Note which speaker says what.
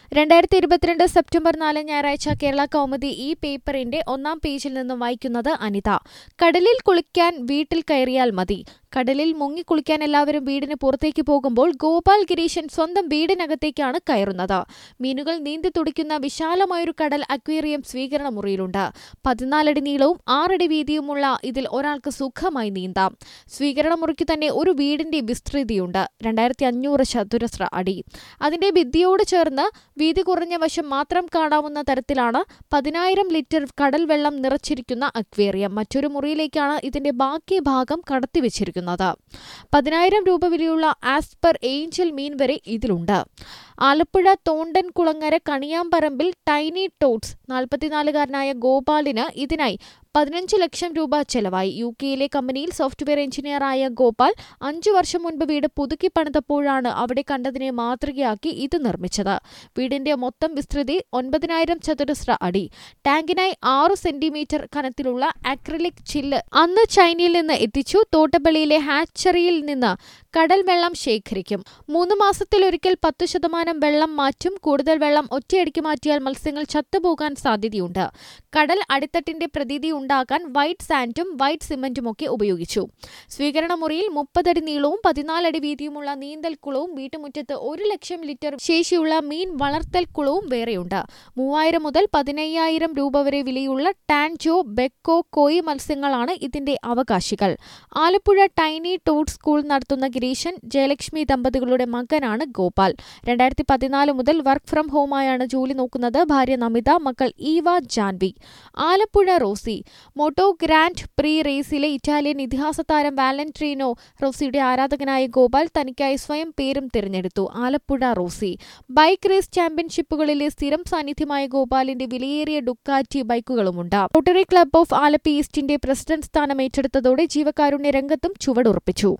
Speaker 1: രണ്ടായിരത്തി ഇരുപത്തിരണ്ട് സെപ്റ്റംബർ നാല് ഞായറാഴ്ച കേരള കൗമുദി ഈ പേപ്പറിന്റെ ഒന്നാം പേജിൽ നിന്നും വായിക്കുന്നത് അനിത കടലിൽ കുളിക്കാൻ വീട്ടിൽ കയറിയാൽ മതി കടലിൽ മുങ്ങിക്കുളിക്കാൻ എല്ലാവരും വീടിന് പുറത്തേക്ക് പോകുമ്പോൾ ഗോപാൽ ഗിരീശൻ സ്വന്തം വീടിനകത്തേക്കാണ് കയറുന്നത് മീനുകൾ നീന്തി തുടിക്കുന്ന വിശാലമായൊരു കടൽ അക്വേറിയം സ്വീകരണ മുറിയിലുണ്ട് പതിനാലടി നീളവും ആറടി വീതിയുമുള്ള ഇതിൽ ഒരാൾക്ക് സുഖമായി നീന്താം സ്വീകരണ മുറിക്ക് തന്നെ ഒരു വീടിന്റെ വിസ്തൃതിയുണ്ട് രണ്ടായിരത്തി അഞ്ഞൂറ് ചതുരശ്ര അടി അതിന്റെ ഭിത്തിയോട് ചേർന്ന് വീതി കുറഞ്ഞ വശം മാത്രം കാണാവുന്ന തരത്തിലാണ് പതിനായിരം ലിറ്റർ കടൽ വെള്ളം നിറച്ചിരിക്കുന്ന അക്വേറിയം മറ്റൊരു മുറിയിലേക്കാണ് ഇതിന്റെ ബാക്കി ഭാഗം കടത്തിവെച്ചിരിക്കുന്നത് പതിനായിരം രൂപ വിലയുള്ള ആസ്പർ ഏഞ്ചൽ മീൻ വരെ ഇതിലുണ്ട് Alappuzha Thondankulangara Kaniyamparambil tiny tots നാൽപ്പത്തിനാലുകാരനായ ഗോപാലിന് ഇതിനായി പതിനഞ്ച് ലക്ഷം രൂപ ചെലവായി യു കെയിലെ കമ്പനിയിൽ സോഫ്റ്റ്വെയർ എഞ്ചിനീയറായ ഗോപാൽ അഞ്ചു വർഷം മുൻപ് വീട് പുതുക്കി പണിതപ്പോഴാണ് അവിടെ കണ്ടതിനെ മാതൃകയാക്കി ഇത് നിർമ്മിച്ചത് വീടിന്റെ മൊത്തം വിസ്തൃതി ഒൻപതിനായിരം ചതുരശ്ര അടി ടാങ്കിനായി ആറു സെന്റിമീറ്റർ കനത്തിലുള്ള അക്രിലിക് ചില്ല് അന്ന് ചൈനയിൽ നിന്ന് എത്തിച്ചു തോട്ടപ്പള്ളിയിലെ ഹാച്ചറിയിൽ നിന്ന് കടൽ വെള്ളം ശേഖരിക്കും മൂന്ന് മാസത്തിലൊരിക്കൽ പത്തു ശതമാനം വെള്ളം മാറ്റും കൂടുതൽ വെള്ളം ഒറ്റയടിക്ക് മാറ്റിയാൽ മത്സ്യങ്ങൾ ചത്തുപോകാൻ സാധ്യതയുണ്ട് കടൽ അടിത്തട്ടിന്റെ പ്രതീതി ഉണ്ടാക്കാൻ വൈറ്റ് സാൻഡും വൈറ്റ് സിമന്റും ഒക്കെ ഉപയോഗിച്ചു സ്വീകരണ മുറിയിൽ മുപ്പതടി നീളവും പതിനാലടി വീതിയുമുള്ള നീന്തൽ കുളവും വീട്ടുമുറ്റത്ത് ഒരു ലക്ഷം ലിറ്റർ ശേഷിയുള്ള മീൻ വളർത്തൽ കുളവും വേറെയുണ്ട് മൂവായിരം മുതൽ പതിനയ്യായിരം രൂപ വരെ വിലയുള്ള ടാൻജോ ബെക്കോ കോയി മത്സ്യങ്ങളാണ് ഇതിന്റെ അവകാശികൾ ആലപ്പുഴ ടൈനി ടോട്ട് സ്കൂൾ നടത്തുന്ന ഗിരീശൻ ജയലക്ഷ്മി ദമ്പതികളുടെ മകനാണ് ഗോപാൽ രണ്ടായിരത്തി പതിനാല് മുതൽ വർക്ക് ഫ്രം ഹോമായാണ് ജോലി നോക്കുന്നത് ഭാര്യ നമിത മക്കൾ Eva Janvi Alappuzha Rossi moto grand prix റേസിലെ ഇറ്റാലിയൻ ഇതിഹാസ താരം വാലന്റീനോ റോസിയുടെ ആരാധകനായ ഗോപാൽ തനിക്കായി സ്വയം പേരും തിരഞ്ഞെടുത്തു ആലപ്പുഴ റോസി ബൈക്ക് റേസ് ചാമ്പ്യൻഷിപ്പുകളിലെ സ്ഥിരം സാന്നിധ്യമായ ഗോപാലിന്റെ വിലയേറിയ ഡുക്കാറ്റി ബൈക്കുകളുമുണ്ട് റോട്ടറി ക്ലബ് ഓഫ് ആലപ്പി ഈസ്റ്റിന്റെ പ്രസിഡന്റ് സ്ഥാനം ഏറ്റെടുത്തതോടെ ജീവകാരുണ്യ രംഗത്തും ചുവടുറപ്പിച്ചു